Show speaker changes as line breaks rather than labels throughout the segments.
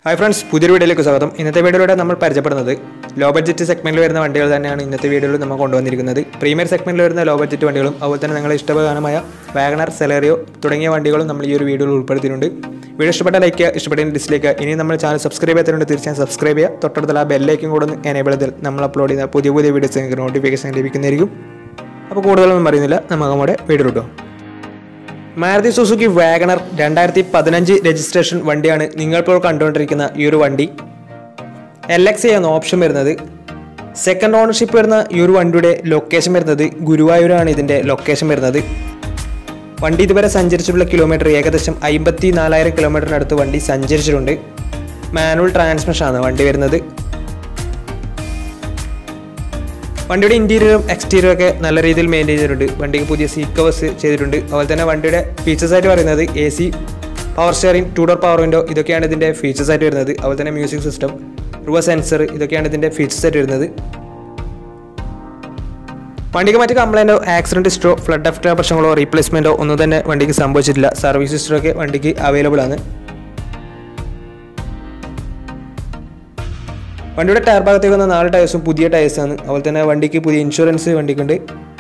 hi friends പുതിയൊരു വീഡിയോയിലേക്ക് സ്വാഗതം ഇന്നത്തെ വീഡിയോയിലൂടെ നമ്മൾ പരിചയപ്പെടുന്നത് ലോ ബഡ്ജറ്റ് സെഗ്മെന്റിൽ വരുന്ന വണ്ടികൾ തന്നെയാണ് ഇന്നത്തെ വീഡിയോയിൽ നമ്മൾ കൊണ്ടുവന്നിരിക്കുന്നത് പ്രീമിയർ സെഗ്മെന്റിൽ വരുന്ന ലോ ബഡ്ജറ്റ് വണ്ടികളും അതുപോലെ തന്നെ നിങ്ങളുടെ ഇഷ്ടപ്രധാനമായ വാഗണർ സെലേറിയോ തുടങ്ങിയ വണ്ടികളും നമ്മൾ ഈ ഒരു വീഡിയോയിൽ ഉൾപ്പെടുത്തിയിട്ടുണ്ട് വീഡിയോ ഇഷ്ടപ്പെട്ട ലൈക്ക് ചെയ്യുക ഇഷ്ടപ്പെട്ട ഡിസ്ലൈക്ക് ഇനി നമ്മൾ ചാനൽ സബ്സ്ക്രൈബ് ചെയ്യാത്തതുകൊണ്ട് തീർച്ചയായും സബ്സ്ക്രൈബ് ചെയ്യുക തൊട്ടടുത്തുള്ള ആ ബെല്ലേക്കും കൂടെ ഒന്ന് എനേബിൾ ചെയ്താൽ നമ്മൾ അപ്ലോഡ് ചെയ്യുന്ന പുതിയ പുതിയ വീഡിയോസ് നിങ്ങൾക്ക് നോട്ടിഫിക്കേഷൻ ലഭിക്കുന്നതായിരിക്കും അപ്പോൾ കൂടുതലൊന്നും പറയുന്നില്ല നമുക്ക് നമ്മുടെ വീഡിയോ കിട്ടും മാരുതി സുസുക്കി വാഗണർ രണ്ടായിരത്തി പതിനഞ്ച് രജിസ്ട്രേഷൻ വണ്ടിയാണ് നിങ്ങളിപ്പോൾ കണ്ടുകൊണ്ടിരിക്കുന്ന ഈ ഒരു വണ്ടി എൽ എക്സ് എന്ന ഓപ്ഷൻ വരുന്നത് സെക്കൻഡ് ഓണർഷിപ്പ് വരുന്ന ഈ ഒരു വണ്ടിയുടെ ലൊക്കേഷൻ വരുന്നത് ഗുരുവായൂരാണ് ഇതിൻ്റെ ലൊക്കേഷൻ വരുന്നത് വണ്ടി ഇതുവരെ സഞ്ചരിച്ചിട്ടുള്ള കിലോമീറ്റർ ഏകദേശം അമ്പത്തി നാലായിരം കിലോമീറ്ററിനടുത്ത് വണ്ടി സഞ്ചരിച്ചിട്ടുണ്ട് മാനുവൽ ട്രാൻസ്മിഷനാണ് വണ്ടി വരുന്നത് വണ്ടിയുടെ ഇൻറ്റീരിയറും എക്സ്റ്റീരിയറും ഒക്കെ നല്ല രീതിയിൽ മെയിൻറ്റെയിൻ ചെയ്തിട്ടുണ്ട് വണ്ടിക്ക് പുതിയ സീറ്റ് കവേഴ്സ് ചെയ്തിട്ടുണ്ട് അതുപോലെ തന്നെ വണ്ടിയുടെ ഫീച്ചേഴ്സ് ആയിട്ട് പറയുന്നത് A C power steering two door power window ഇതൊക്കെയാണ് ഇതിൻ്റെ ഫീച്ചേഴ്സ് ആയിട്ട് വരുന്നത് അതുപോലെ തന്നെ മ്യൂസിക് സിസ്റ്റം റിവർ സെൻസർ ഇതൊക്കെയാണ് ഇതിൻ്റെ ഫീച്ചേഴ്സ് ആയിട്ട് വരുന്നത് വണ്ടിക്ക് മറ്റ് കംപ്ലൈൻറ്റോ ആക്സിഡൻറ്റ് ഹിസ്റ്ററോ ഫ്ലഡ് എഫക്റ്റോ പ്രശ്നങ്ങളോ റീപ്ലേസ്മെൻറ്റോ ഒന്നും തന്നെ വണ്ടിക്ക് സംഭവിച്ചിട്ടില്ല സർവീസ് ഹിസ്റ്ററോ ഒക്കെ വണ്ടിക്ക് അവൈലബിൾ ആണ് വണ്ടിയുടെ ടയർ ഭാഗത്തേക്ക് വന്ന നാല് ടയേഴ്സും പുതിയ ടയേഴ്സാണ് അതുപോലെ തന്നെ വണ്ടിക്ക് പുതിയ ഇൻഷുറൻസ് വണ്ടിക്കുണ്ട്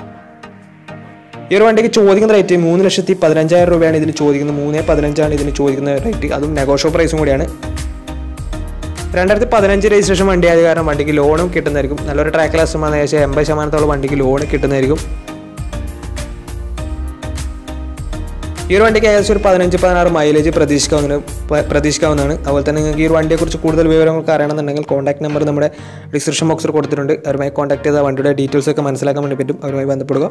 ഈ ഒരു വണ്ടിക്ക് ചോദിക്കുന്ന റേറ്റ് മൂന്ന് ലക്ഷത്തി പതിനഞ്ചായിരം രൂപയാണ് ഇതിന് ചോദിക്കുന്നത് മൂന്ന് പതിനഞ്ചാണ് ഇതിന് ചോദിക്കുന്ന റേറ്റ് അതും നെഗോഷ്യോ പ്രൈസും കൂടിയാണ് രണ്ടായിരത്തി പതിനഞ്ച് രജിസ്ട്രേഷൻ വണ്ടി ആയത് കാരണം വണ്ടിക്ക് ലോണും കിട്ടുന്നതായിരിക്കും നല്ലൊരു ട്രാക്ക് ക്ലാസ് വന്ന ഏകദേശം എൺപത് ശതമാനത്തോളം വണ്ടിക്ക് ലോൺ കിട്ടുന്നതായിരിക്കും ഈ ഒരു വണ്ടിക്ക് ഏകദേശം ഒരു പതിനഞ്ച് പതിനാറ് മൈലേജ് പ്രതീക്ഷിക്കാവുന്ന പ്രതീക്ഷിക്കാവുന്നതാണ് അതുപോലെ തന്നെ നിങ്ങൾക്ക് ഈ ഒരു വണ്ടിയെക്കുറിച്ച് കൂടുതൽ വിവരങ്ങൾക്ക് അറിയണമെന്നുണ്ടെങ്കിൽ കോൺടാക്ട് നമ്പർ നമ്മുടെ ഡിസ്ക്രിപ്ഷൻ ബോക്സിൽ കൊടുത്തിട്ടുണ്ട് അവരുമായി കോൺടാക്ട് ചെയ്താൽ വണ്ടിയുടെ ഡീറ്റെയിൽസ് ഒക്കെ മനസ്സിലാക്കാൻ വേണ്ടി പറ്റും അവരുമായി ബന്ധപ്പെടുക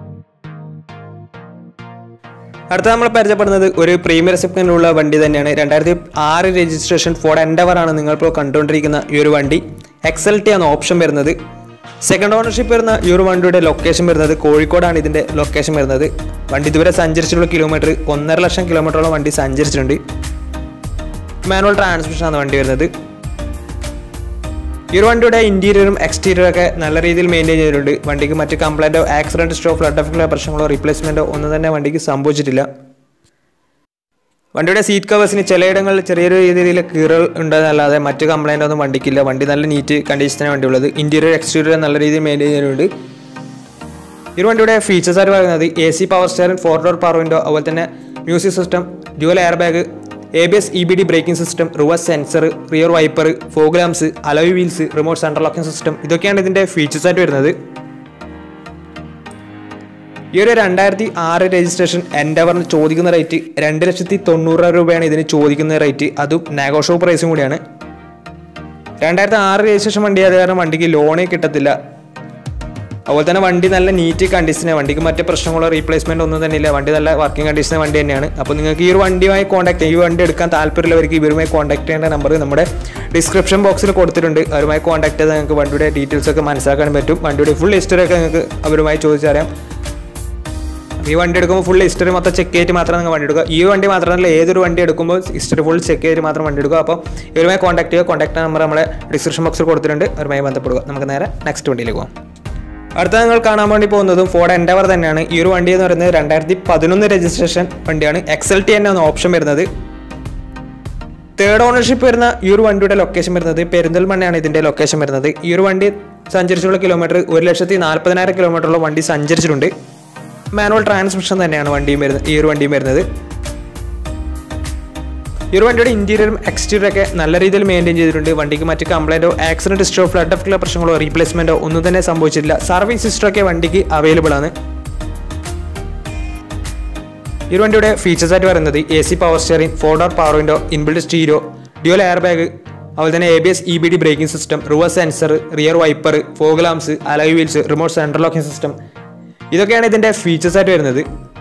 അടുത്ത നമ്മൾ പരിചയപ്പെടുന്നത് ഒരു പ്രീമിയർ സെഗ്മെന്റിലുള്ള വണ്ടി തന്നെയാണ് രണ്ടായിരത്തി ആറ് രജിസ്ട്രേഷൻ ഫോർഡ് എൻഡവർ ആണ് നിങ്ങളിപ്പോൾ കണ്ടുകൊണ്ടിരിക്കുന്ന ഈ ഒരു വണ്ടി എക്സൽ ടി ആണ് ഓപ്ഷൻ വരുന്നത് സെക്കൻഡ് ഓണർഷിപ്പ് വരുന്ന ഈ ഒരു വണ്ടിയുടെ ലൊക്കേഷൻ വരുന്നത് കോഴിക്കോടാണ് ഇതിൻ്റെ ലൊക്കേഷൻ വരുന്നത് വണ്ടി ഇതുവരെ സഞ്ചരിച്ചിട്ടുള്ള കിലോമീറ്റർ ഒന്നര ലക്ഷം കിലോമീറ്ററോളം വണ്ടി സഞ്ചരിച്ചിട്ടുണ്ട് മാനുവൽ ട്രാൻസ്മിഷനാണ് വണ്ടി വരുന്നത് ഈ ഒരു വണ്ടിയുടെ ഇന്റീരിയറും എക്സ്റ്റീരിയറും ഒക്കെ നല്ല രീതിയിൽ മെയിൻറ്റെയിൻ ചെയ്തിട്ടുണ്ട് വണ്ടിക്ക് മറ്റ് കംപ്ലൈൻറ്റോ ആക്സിഡൻറ്റ് സ്റ്റോ ഫ്ലഡ് എഫക്റ്റോ പ്രശ്നങ്ങളോ റീപ്ലേസ്മെൻറ്റോ ഒന്നും തന്നെ വണ്ടിക്ക് സംഭവിച്ചിട്ടില്ല വണ്ടിയുടെ സീറ്റ് കവേഴ്സിന് ചിലയിടങ്ങളിൽ ചെറിയൊരു രീതിയിൽ കീറൽ ഉണ്ടെന്നല്ലാതെ മറ്റ് കംപ്ലൈൻ്റ് ഒന്നും വണ്ടിക്കില്ല വണ്ടി നല്ല നീറ്റ് കണ്ടീഷനാണ് വണ്ടി ഉള്ളത് ഇൻറ്റീരിയർ എക്സ്റ്റീരിയർ നല്ല രീതിയിൽ മെയിൻറ്റെയിൻ ചെയ്തിട്ടുണ്ട് ഈ ഒരു വണ്ടിയുടെ ഫീച്ചേഴ്സ് ആയിട്ട് പറയുന്നത് A C power steering four door power window അതുപോലെ തന്നെ music system dual air bag A B S E B D braking system reverse sensor rear wiper fog lamps alloy wheels remote central locking system ഇതൊക്കെയാണ് ഇതിൻ്റെ features ആയിട്ട് വരുന്നത് ഈ ഒരു രണ്ടായിരത്തി ആറ് രജിസ്ട്രേഷൻ എൻഡവറിന് ചോദിക്കുന്ന റേറ്റ് രണ്ട് ലക്ഷത്തി തൊണ്ണൂറ് രൂപയാണ് ഇതിന് ചോദിക്കുന്ന റേറ്റ് അതും നാഗോഷോ പ്രൈസും കൂടിയാണ് രണ്ടായിരത്തി ആറ് രജിസ്ട്രേഷൻ വണ്ടി ആയത് കാരണം വണ്ടിക്ക് ലോണേ കിട്ടത്തില്ല അതുപോലെ തന്നെ വണ്ടി നല്ല നീറ്റ് കണ്ടീഷനാണ് വണ്ടിക്ക് മറ്റ് പ്രശ്നങ്ങളോ റീപ്ലേസ്മെന്റ് ഒന്നും തന്നെ ഇല്ല വണ്ടി നല്ല വർക്കിംഗ് കണ്ടീഷനെ വണ്ടി തന്നെയാണ് അപ്പോൾ നിങ്ങൾക്ക് ഈ ഒരു വണ്ടിയുമായി കോൺടാക്ട് ഈ വണ്ടി എടുക്കാൻ താല്പര്യമുള്ളവർക്ക് ഇവരുമായി കോൺടാക്ട് ചെയ്യേണ്ട നമ്പർ നമ്മുടെ ഡിസ്ക്രിപ്ഷൻ ബോക്സിൽ കൊടുത്തിട്ടുണ്ട് അവരുമായി കോൺടാക്ട് ചെയ്താൽ നിങ്ങൾക്ക് വണ്ടിയുടെ ഡീറ്റെയിൽസ് ഒക്കെ മനസ്സിലാക്കാൻ പറ്റും വണ്ടിയുടെ ഫുൾ ഹിസ്റ്ററി ഒക്കെ നിങ്ങൾക്ക് അവരുമായി ചോദിച്ചറിയാം ഈ വണ്ടി എടുക്കുമ്പോൾ ഫുൾ ഹിസ്റ്ററി മൊത്തം ചെക്ക് ചെയ്തിട്ട് മാത്രം നിങ്ങൾ വണ്ടി എടുക്കുക ഈ വണ്ടി മാത്രമല്ല ഏതൊരു വണ്ടി എടുക്കുമ്പോൾ ഹിസ്റ്ററി ഫുൾ ചെക്ക് ചെയ്തിട്ട് മാത്രം വണ്ടി എടുക്കുക അപ്പോൾ ഇവരുമായി കോൺടാക്ട് ചെയ്യുക കോൺടാക്ട് നമ്പർ നമ്മുടെ ഡിസ്ക്രിപ്ഷൻ ബോക്സിൽ കൊടുത്തിട്ടുണ്ട് അവരുമായി ബന്ധപ്പെടുക നമുക്ക് നേരെ നെക്സ്റ്റ് വണ്ടിയിലേക്ക് പോകാം അടുത്ത നിങ്ങൾ കാണാൻ വേണ്ടി പോകുന്നതും ഫോർഡ് എൻഡവർ തന്നെയാണ് ഈ ഒരു വണ്ടി എന്ന് പറയുന്നത് രണ്ടായിരത്തി പതിനൊന്ന് രജിസ്ട്രേഷൻ വണ്ടിയാണ് എക്സൽ ടി എന്നാണ് ഓപ്ഷൻ വരുന്നത് തേർഡ് ഓണർഷിപ്പ് വരുന്ന ഈ ഒരു വണ്ടിയുടെ ലൊക്കേഷൻ വരുന്നത് പെരിന്തൽമണ്ണയാണ് ഇതിൻ്റെ ലൊക്കേഷൻ വരുന്നത് ഈ ഒരു വണ്ടി സഞ്ചരിച്ചിട്ടുള്ള കിലോമീറ്റർ ഒരു ലക്ഷത്തി നാൽപ്പതിനായിരം കിലോമീറ്ററോളം വണ്ടി സഞ്ചരിച്ചിട്ടുണ്ട് മാനുവൽ ട്രാൻസ്മിഷൻ തന്നെയാണ് വണ്ടിയും വരുന്നത് ഈ ഒരു വണ്ടിയും വരുന്നത് ഈ ഒരു വണ്ടിയുടെ ഇന്റീരിയറും എക്സ്റ്റീരിയറും ഒക്കെ നല്ല രീതിയിൽ മെയിൻറ്റെയിൻ ചെയ്തിട്ടുണ്ട് വണ്ടിക്ക് മറ്റ് കംപ്ലൈൻറ്റോ ആക്സിഡന്റ് ഹിസ്റ്ററോ ഫ്ലഡ് എഫക്റ്റോ പ്രശ്നങ്ങളോ റീപ്ലേസ്മെന്റോ ഒന്നും തന്നെ സംഭവിച്ചിട്ടില്ല സർവീസ് ഹിസ്റ്ററോ ഒക്കെ വണ്ടിക്ക് അവൈലബിൾ ആണ് ഈ ഒരു വണ്ടിയുടെ ഫീച്ചേഴ്സ് ആയിട്ട് പറയുന്നത് A C power steering four door power window inbuilt stereo dual air bag അതുപോലെ തന്നെ A B S E B D braking system reverse sensor rear wiper fog lamps alloy wheels remote central locking system ഇതൊക്കെയാണ് ഇതിൻ്റെ features ആയിട്ട് വരുന്നത്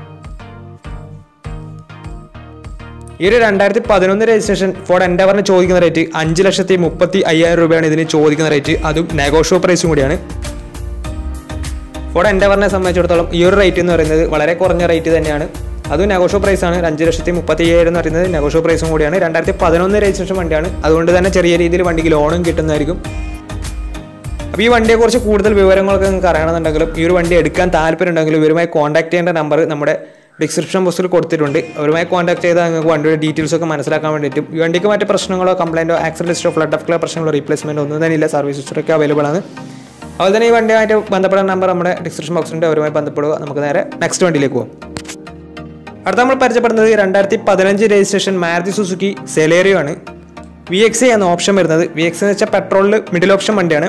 ഈ ഒരു രണ്ടായിരത്തി പതിനൊന്ന് രജിസ്ട്രേഷൻ ഫോർഡ് എൻഡവറിന് ചോദിക്കുന്ന റേറ്റ് അഞ്ച് ലക്ഷത്തി മുപ്പത്തി അയ്യായിരം രൂപയാണ് ഇതിന് ചോദിക്കുന്ന റേറ്റ് അതും നെഗോഷ്യോ പ്രൈസും കൂടിയാണ് ഫോർഡ് എൻഡവറിനെ സംബന്ധിച്ചിടത്തോളം ഈ ഒരു റേറ്റ് എന്ന് പറയുന്നത് വളരെ കുറഞ്ഞ റേറ്റ് തന്നെയാണ് അതും നെഗോഷ്യോ പ്രൈസാണ് ഒരു അഞ്ച് ലക്ഷത്തി മുപ്പത്തി അയ്യായിരം എന്ന് പറയുന്നത് നെഗോഷ്യോ പ്രൈസും കൂടിയാണ് രണ്ടായിരത്തി പതിനൊന്ന് രജിസ്ട്രേഷൻ വണ്ടിയാണ് അതുകൊണ്ട് തന്നെ ചെറിയ രീതിയിൽ വണ്ടിക്ക് ലോണും കിട്ടുന്നതായിരിക്കും അപ്പോൾ ഈ വണ്ടിയെക്കുറിച്ച് കൂടുതൽ വിവരങ്ങളൊക്കെ നിങ്ങൾക്ക് അറിയണമെന്നുണ്ടെങ്കിലും ഈ ഒരു വണ്ടി എടുക്കാൻ താല്പര്യം ഉണ്ടെങ്കിലും ഇവരുമായി കോൺടാക്ട് ചെയ്യേണ്ട നമ്പർ നമ്മുടെ ഡിസ്ക്രിപ്ഷൻ ബോക്സിൽ കൊടുത്തിട്ടുണ്ട് അവരുമായി കോൺടാക്ട് ചെയ്താൽ നിങ്ങൾക്ക് വണ്ടിയുടെ ഡീറ്റെയിൽസ് ഒക്കെ മനസ്സിലാക്കാൻ വേണ്ടിയിട്ടും ഈ വണ്ടിക്ക് മറ്റ് പ്രശ്നങ്ങളോ കംപ്ലൈൻറ്റോ ആക്സിഡൻറ്റ് ലിസ്റ്റോ ഫ്ലഡ് ഓഫ് ക്ലിയർ പ്രശ്നങ്ങളോ റീപ്ലേസ്മെൻറ്റോ ഒന്നും തന്നെ ഇല്ല സർവീസ് ഹിസ്റ്ററൊക്കെ അവൈലബിൾ ആണ് അതുപോലെ തന്നെ ഈ വണ്ടിയുമായിട്ട് ബന്ധപ്പെടാൻ നമ്പർ നമ്മുടെ ഡിസ്ക്രിപ്ഷൻ ബോക്സിൻ്റെ അവരുമായി ബന്ധപ്പെടുക നമുക്ക് നേരെ നെക്സ്റ്റ് വണ്ടിയിലേക്ക് പോകാം അടുത്ത നമ്മൾ പരിചയപ്പെടുന്നത് രണ്ടായിരത്തി പതിനഞ്ച് രജിസ്ട്രേഷൻ മാരുതി സുസുക്കി സെലേറിയോ ആണ് വി എക്സ് എന്ന ഓപ്ഷൻ വരുന്നത് വി എക്സ് എന്ന് വെച്ചാൽ പെട്രോളിൽ മിഡിൽ ഓപ്ഷൻ വണ്ടിയാണ്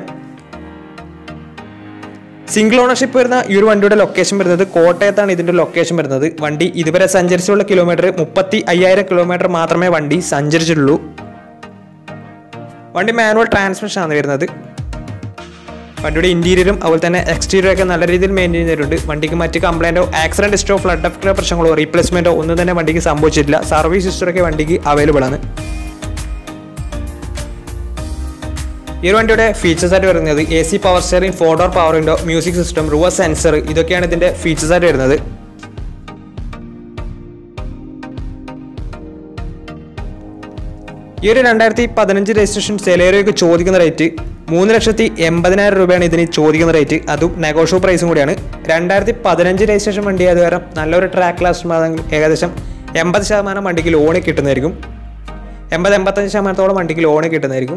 സിംഗിൾ ഓണർഷിപ്പ് വരുന്ന ഈ ഒരു വണ്ടിയുടെ ലൊക്കേഷൻ വരുന്നത് കോട്ടയത്താണ് ഇതിന്റെ ലൊക്കേഷൻ വരുന്നത് വണ്ടി ഇതുവരെ സഞ്ചരിച്ചുള്ള കിലോമീറ്റർ മുപ്പത്തി അയ്യായിരം കിലോമീറ്റർ മാത്രമേ വണ്ടി സഞ്ചരിച്ചിട്ടുള്ളൂ വണ്ടി മാനുവൽ ട്രാൻസ്മിഷൻ ആണ് വരുന്നത് വണ്ടിയുടെ ഇന്റീരിയറും അതുപോലെ തന്നെ എക്സ്റ്റീരിയർ ഒക്കെ നല്ല രീതിയിൽ മെയിൻറ്റെയിൻ ചെയ്തിട്ടുണ്ട് വണ്ടിക്ക് മറ്റ് കംപ്ലൈൻറ്റോ ആക്സിഡന്റ് ഹിസ്റ്റോ ഫ്ലഡ് ഓഫ് പ്രശ്നങ്ങളോ റീപ്ലേസ്മെന്റോ ഒന്നും തന്നെ വണ്ടിക്ക് സംഭവിച്ചിട്ടില്ല സർവീസ് ഹിസ്റ്ററൊക്കെ വണ്ടിക്ക് അവൈലബിൾ ആണ് ഈ ഒരു വണ്ടിയുടെ ഫീച്ചേഴ്സ് ആയിട്ട് വരുന്നത് A C power steering four door power window music system reverse sensor ഇതൊക്കെയാണ് ഇതിന്റെ ഫീച്ചേഴ്സ് ആയിട്ട് വരുന്നത് ഈ ഒരു രണ്ടായിരത്തി പതിനഞ്ച് രജിസ്ട്രേഷൻ സെലേറിയോക്ക് ചോദിക്കുന്ന റേറ്റ് മൂന്ന് ലക്ഷത്തി എൺപതിനായിരം രൂപയാണ് ഇതിന് ചോദിക്കുന്ന റേറ്റ് അതും നെഗോഷ്യോ പ്രൈസും കൂടിയാണ് രണ്ടായിരത്തി പതിനഞ്ച് രജിസ്ട്രേഷൻ വണ്ടി ആയത് കാരണം നല്ലൊരു ട്രാക്ക് ക്ലാസ് ഏകദേശം എൺപത് ശതമാനം വണ്ടിക്ക് ലോണ് കിട്ടുന്നതായിരിക്കും എൺപത് എൺപത്തഞ്ച് ശതമാനത്തോളം വണ്ടിക്ക് ലോണ് കിട്ടുന്നതായിരിക്കും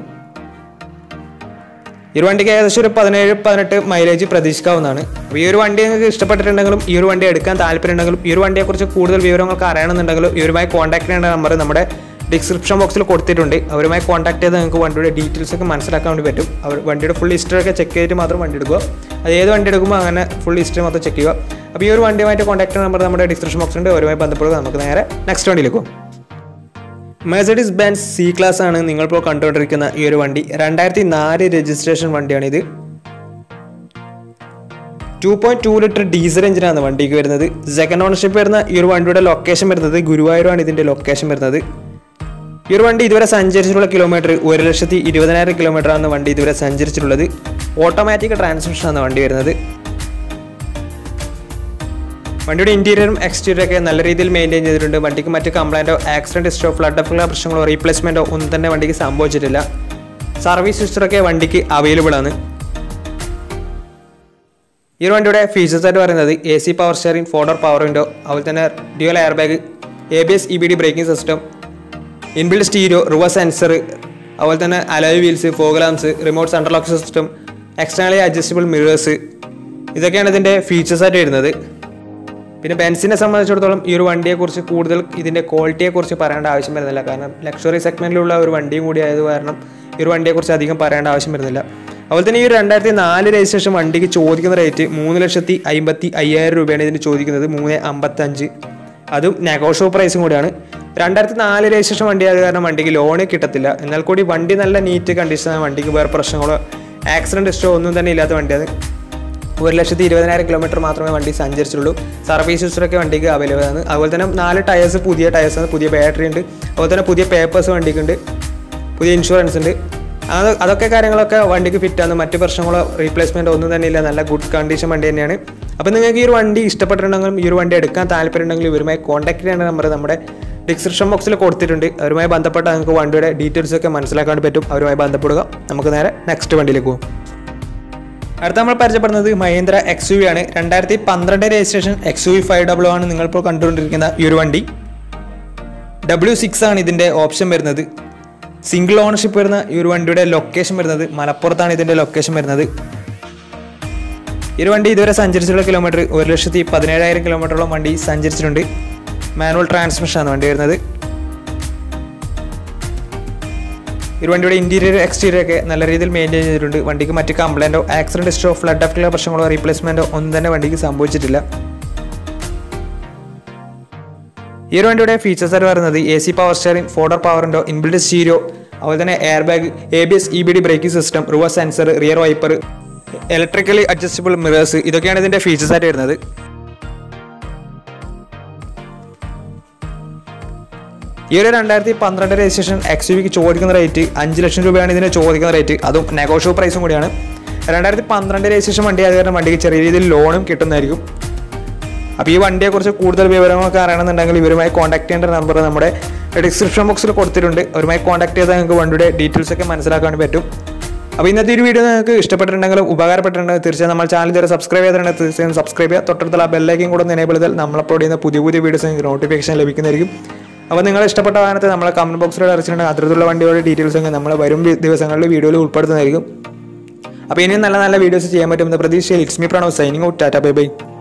ഈ ഒരു വണ്ടിക്ക് ഏകദേശം ഒരു പതിനേഴ് പതിനെട്ട് മൈലേജ് പ്രതീക്ഷിക്കാവുന്നതാണ് അപ്പോൾ ഈ ഒരു വണ്ടി നിങ്ങൾക്ക് ഇഷ്ടപ്പെട്ടിട്ടുണ്ടെങ്കിലും ഈ ഒരു വണ്ടി എടുക്കാൻ താല്പര്യമുണ്ടെങ്കിലും ഈ ഒരു വണ്ടിയെക്കുറിച്ച് കൂടുതൽ വിവരങ്ങൾക്ക് അറിയണമെന്നുണ്ടെങ്കിലും ഇവരുമായി കോൺടാക്ട് ചെയ്യേണ്ട നമ്പർ നമ്മുടെ ഡിസ്ക്രിപ്ഷൻ ബോക്സിൽ കൊടുത്തിട്ടുണ്ട് അവരുമായി കോൺടാക്ട് ചെയ്ത് നിങ്ങൾക്ക് വണ്ടിയുടെ ഡീറ്റെയിൽസ് ഒക്കെ മനസ്സിലാക്കാൻ വേണ്ടി പറ്റും അവർ വണ്ടിയുടെ ഫുൾ ഹിസ്റ്ററി ഒക്കെ ചെക്ക് ചെയ്തിട്ട് മാത്രം വണ്ടി എടുക്കുക അത് ഏത് വണ്ടി എടുക്കുമ്പോൾ അങ്ങനെ ഫുൾ ഹിസ്റ്ററി മൊത്തം ചെക്ക് ചെയ്യുക അപ്പോൾ ഈ ഒരു വണ്ടിയുമായിട്ട് കോൺടാക്ട് ചെയ്യുന്ന നമ്പർ നമ്മുടെ ഡിസ്ക്രിപ്ഷൻ ബോക്സിലുണ്ട് അവരുമായി ബന്ധപ്പെടുക നമുക്ക് നേരെ നെക്സ്റ്റ് വണ്ടിയിലേക്ക് പോകും മെഴ്സഡീസ് ബെൻസ് സി ക്ലാസ് ആണ് നിങ്ങളിപ്പോൾ കണ്ടുകൊണ്ടിരിക്കുന്ന ഈ ഒരു വണ്ടി രണ്ടായിരത്തി നാല് രജിസ്ട്രേഷൻ വണ്ടിയാണിത് two point two litre diesel എഞ്ചിനാണ് വണ്ടിക്ക് വരുന്നത് സെക്കൻഡ് ഓണർഷിപ്പ് വരുന്ന ഈ ഒരു വണ്ടിയുടെ ലൊക്കേഷൻ വരുന്നത് ഗുരുവായൂരാണ് ഇതിൻ്റെ ലൊക്കേഷൻ വരുന്നത് ഈ ഒരു വണ്ടി ഇതുവരെ സഞ്ചരിച്ചിട്ടുള്ള കിലോമീറ്റർ ഒരു ലക്ഷത്തി ഇരുപതിനായിരം കിലോമീറ്റർ ആണ് വണ്ടി ഇതുവരെ സഞ്ചരിച്ചിട്ടുള്ളത് ഓട്ടോമാറ്റിക് ട്രാൻസ്മിഷൻ ആണ് വണ്ടി വരുന്നത് വണ്ടിയുടെ ഇന്റീരിയറും എക്സ്റ്റീരിയറും ഒക്കെ നല്ല രീതിയിൽ മെയിൻറ്റെയിൻ ചെയ്തിട്ടുണ്ട് വണ്ടിക്ക് മറ്റ് കംപ്ലൈൻറ്റോ ആക്സിഡന്റ് ഹിസ്റ്റോ ഫ്ലഡ് ഓഫ് പ്രശ്നങ്ങളോ റീപ്ലേസ്മെൻറ്റോ ഒന്നും തന്നെ വണ്ടിക്ക് സംഭവിച്ചിട്ടില്ല സർവീസ് ഹിസ്റ്ററൊക്കെ വണ്ടിക്ക് അവൈലബിൾ ആണ് ഈ ഒരു വണ്ടിയുടെ ഫീച്ചേഴ്സ് ആയിട്ട് പറയുന്നത് A C power steering four door power window അതുപോലെ തന്നെ dual air bag A B S E B D braking system inbuilt stereo reverse sensor അതുപോലെ തന്നെ alloy wheels fog lamps remote central lock system externally adjustable mirrors ഇതൊക്കെയാണ് ഇതിൻ്റെ features ആയിട്ട് വരുന്നത് പിന്നെ ബെൻസിനെ സംബന്ധിച്ചിടത്തോളം ഈ ഒരു വണ്ടിയെക്കുറിച്ച് കൂടുതൽ ഇതിൻ്റെ ക്വാളിറ്റിയെക്കുറിച്ച് പറയേണ്ട ആവശ്യം വരുന്നില്ല കാരണം ലക്ഷറി സെഗ്മെൻറ്റിലുള്ള ഒരു വണ്ടിയും കൂടി ആയത് കാരണം ഈ ഒരു വണ്ടിയെക്കുറിച്ച് അധികം പറയേണ്ട ആവശ്യം വരുന്നില്ല അതുപോലെ തന്നെ ഈ ഒരു രണ്ടായിരത്തി നാല് രജിസ്ട്രേഷൻ വണ്ടിക്ക് ചോദിക്കുന്ന റേറ്റ് മൂന്ന് ലക്ഷത്തി അമ്പത്തി അയ്യായിരം രൂപയാണ് ഇതിന് ചോദിക്കുന്നത് മൂന്ന് അമ്പത്തഞ്ച് അതും നെഗോഷ്യോ പ്രൈസും കൂടിയാണ് രണ്ടായിരത്തി നാല് രജിസ്ട്രേഷൻ വണ്ടി ആയത് കാരണം വണ്ടിക്ക് ലോണ് കിട്ടത്തില്ല എന്നാൽ കൂടി വണ്ടി നല്ല നീറ്റ് കണ്ടീഷനാണ് വണ്ടിക്ക് വേറെ പ്രശ്നങ്ങളോ ആക്സിഡൻറ്റ് ഹിസ്റ്റോ ഒന്നും തന്നെ ഇല്ലാത്ത വണ്ടിയാണ് ഒരു ലക്ഷത്തി ഇരുപതിനായിരം കിലോമീറ്റർ മാത്രമേ വണ്ടി സഞ്ചരിച്ചുള്ളൂ സർവീസ് ഹിസ്റ്ററൊക്കെ വണ്ടിക്ക് അവൈലബിൾ ആണ് അതുപോലെ തന്നെ നാല് ടയേഴ്സ് പുതിയ ടയേഴ്സ് ആണ് പുതിയ ബാറ്ററി ഉണ്ട് അതുപോലെ തന്നെ പുതിയ പേപ്പേഴ്സ് വണ്ടിക്കുണ്ട് പുതിയ ഇൻഷുറൻസ് ഉണ്ട് അത് അതൊക്കെ കാര്യങ്ങളൊക്കെ വണ്ടിക്ക് ഫിറ്റാണ് മറ്റ് പ്രശ്നങ്ങളോ റീപ്ലേസ്മെൻറ്റോ ഒന്നും തന്നെ ഇല്ല നല്ല ഗുഡ് കണ്ടീഷൻ വണ്ടി തന്നെയാണ് അപ്പോൾ നിങ്ങൾക്ക് ഈ ഒരു വണ്ടി ഇഷ്ടപ്പെട്ടിട്ടുണ്ടെങ്കിലും ഈ ഒരു വണ്ടി എടുക്കാൻ താല്പര്യമുണ്ടെങ്കിലും ഇവരുമായി കോൺടാക്ട് ചെയ്യേണ്ട നമ്പർ നമ്മുടെ ഡിസ്ക്രിപ്ഷൻ ബോക്സിൽ കൊടുത്തിട്ടുണ്ട് അവരുമായി ബന്ധപ്പെട്ട നിങ്ങൾക്ക് വണ്ടിയുടെ ഡീറ്റെയിൽസ് ഒക്കെ മനസ്സിലാക്കാൻ പറ്റും അവരുമായി ബന്ധപ്പെടുക നമുക്ക് നേരെ നെക്സ്റ്റ് വണ്ടിയിലേക്ക് പോകും അടുത്ത നമ്മൾ പരിചയപ്പെടുന്നത് മഹീന്ദ്ര എക്സ് യു ആണ് രണ്ടായിരത്തി പന്ത്രണ്ട് registration X U five W ആണ് നിങ്ങളിപ്പോൾ കണ്ടുകൊണ്ടിരിക്കുന്ന ഈ ഒരു വണ്ടി ഡബ്ല്യു സിക്സ് ആണ് ഇതിൻ്റെ ഓപ്ഷൻ വരുന്നത് സിംഗിൾ ഓണർഷിപ്പ് വരുന്ന ഈ ഒരു വണ്ടിയുടെ ലൊക്കേഷൻ വരുന്നത് മലപ്പുറത്താണ് ഇതിൻ്റെ ലൊക്കേഷൻ വരുന്നത് ഈ ഒരു വണ്ടി ഇതുവരെ സഞ്ചരിച്ചിട്ടുള്ള കിലോമീറ്റർ ഒരു ലക്ഷത്തി പതിനേഴായിരം കിലോമീറ്ററോളം വണ്ടി സഞ്ചരിച്ചിട്ടുണ്ട് മാനുവൽ ട്രാൻസ്മിഷൻ ആണ് വണ്ടി വരുന്നത് ഈ ഒരു വണ്ടിയുടെ ഇന്റീരിയർ എക്സ്റ്റീരിയർ ഒക്കെ നല്ല രീതിയിൽ മെയിൻറ്റെയിൻ ചെയ്തിട്ടുണ്ട് വണ്ടിക്ക് മറ്റ് കംപ്ലൈൻറ്റോ accident history flood of clear പ്രശ്നങ്ങളോ റീപ്ലേസ്മെൻറ്റോ ഒന്നും തന്നെ വണ്ടിക്ക് സംഭവിച്ചിട്ടില്ല ഈ ഒരു വണ്ടിയുടെ ഫീച്ചേഴ്സ് ആയിട്ട് പറയുന്നത് A C power steering four door പവറിൻ്റെ ഇൻബിൽഡ് സ്റ്റീരിയോ അതുപോലെ തന്നെ air bag A B S E B D braking system reverse sensor rear wiper electrically adjustable mirrors ഇതൊക്കെയാണ് ഇതിൻ്റെ ഫീച്ചേഴ്സ് ആയിട്ട് വരുന്നത് ഈ ഒരു രണ്ടായിരത്തി പന്ത്രണ്ട് രജിസ്ട്രേഷൻ എക്സ് വിക്ക് ചോദിക്കുന്ന റേറ്റ് അഞ്ച് ലക്ഷം രൂപയാണ് ഇതിന് ചോദിക്കുന്ന റേറ്റ് അതും നെഗോഷ്യോ പ്രൈസും കൂടിയാണ് രണ്ടായിരത്തി പന്ത്രണ്ട് രജിസ്ട്രേഷൻ വണ്ടി ആയത് കാരണം വണ്ടിക്ക് ചെറിയ രീതിയിൽ ലോണും കിട്ടുന്നതായിരിക്കും അപ്പോൾ ഈ വണ്ടിയെക്കുറിച്ച് കൂടുതൽ വിവരങ്ങളൊക്കെ അറിയണമെന്നുണ്ടെങ്കിൽ ഇവരുമായി കോൺടാക്ട് ചെയ്യേണ്ട നമ്പർ നമ്മുടെ ഡിസ്ക്രിപ്ഷൻ ബോക്സിൽ കൊടുത്തിട്ടുണ്ട് അവരുമായി കോൺടാക്ട് ചെയ്താൽ നിങ്ങൾക്ക് വണ്ടിയുടെ ഡീറ്റെയിൽസ് ഒക്കെ മനസ്സിലാക്കാൻ വേണ്ടി പറ്റും അപ്പോൾ ഇന്നത്തെ ഒരു വീഡിയോ നിങ്ങൾക്ക് ഇഷ്ടപ്പെട്ടിട്ടുണ്ടെങ്കിലും ഉപകാരപ്പെട്ടിട്ടുണ്ടെങ്കിൽ തീർച്ചയായും നമ്മൾ ചാനൽ ഇതുവരെ സബ്സ്ക്രൈബ് ചെയ്തിട്ടുണ്ടെങ്കിൽ തീർച്ചയായും സബ്സ്ക്രൈബ് ചെയ്യുക തൊട്ടടുത്തുള്ള ബെല്ലൈക്കും കൂടെ ഒന്ന് എനേബിൾ ചെയ്താൽ നമ്മൾ അപ്ലോഡ് ചെയ്യുന്ന പുതിയ പുതിയ വീഡിയോസ് നിങ്ങൾക്ക് നോട്ടിഫിക്കേഷൻ ലഭിക്കുന്നതായിരിക്കും അപ്പോൾ നിങ്ങൾ ഇഷ്ടപ്പെട്ട വാഹനത്തെ നമ്മളെ കമൻറ്റ് ബോക്സിലൂടെ അറിയിച്ചിട്ടുണ്ടെങ്കിൽ അത്തരത്തിലുള്ള വണ്ടികളുടെ ഡീറ്റെയിൽസ് ഒക്കെ നമ്മൾ വരും വി- ദിവസങ്ങളിൽ വീഡിയോയിൽ ഉൾപ്പെടുത്തുന്നതായിരിക്കും അപ്പോൾ ഇനിയും നല്ല നല്ല വീഡിയോസ് ചെയ്യാൻ പറ്റുമെന്ന പ്രതീക്ഷയിൽ it's me Pranav signing out tata bye by